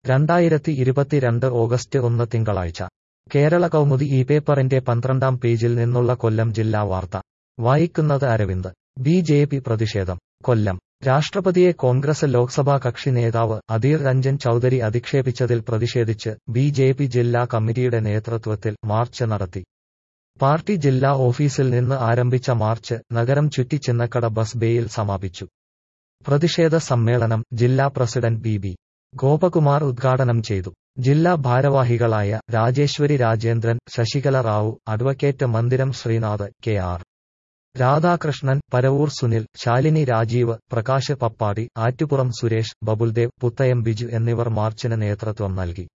രണ്ടായിരത്തി ഇരുപത്തിരണ്ട് ഓഗസ്റ്റ് ഒന്ന് തിങ്കളാഴ്ച കേരള കൗമുദി ഈ പേപ്പറിന്റെ പന്ത്രണ്ടാം പേജിൽ നിന്നുള്ള കൊല്ലം ജില്ലാ വാർത്ത വായിക്കുന്നത് അരവിന്ദ് ബി ജെ പി പ്രതിഷേധം കൊല്ലം രാഷ്ട്രപതിയെ കോൺഗ്രസ് ലോക്സഭാ കക്ഷി നേതാവ് അധീർ രഞ്ജൻ ചൌധരി അധിക്ഷേപിച്ചതിൽ പ്രതിഷേധിച്ച് ബി ജെ പി ജില്ലാ കമ്മിറ്റിയുടെ നേതൃത്വത്തിൽ മാർച്ച് നടത്തി പാർട്ടി ജില്ലാ ഓഫീസിൽ നിന്ന് ആരംഭിച്ച മാർച്ച് നഗരം ചുറ്റി ചിന്നക്കട ബസ് ബേയിൽ സമാപിച്ചു പ്രതിഷേധ സമ്മേളനം ജില്ലാ പ്രസിഡന്റ് ബി ബി ഗോപകുമാർ ഉദ്ഘാടനം ചെയ്തു ജില്ലാ ഭാരവാഹികളായ Rajeswari Rajendran Sasikala Rao advocate Mandiram Sreenath K R Radhakrishnan Paravur Sunil Shalini Rajeev Prakash Pappadi Attupuram Suresh Babuldev Puthayam Biju എന്നിവർ മാർച്ചിന് നേതൃത്വം നൽകി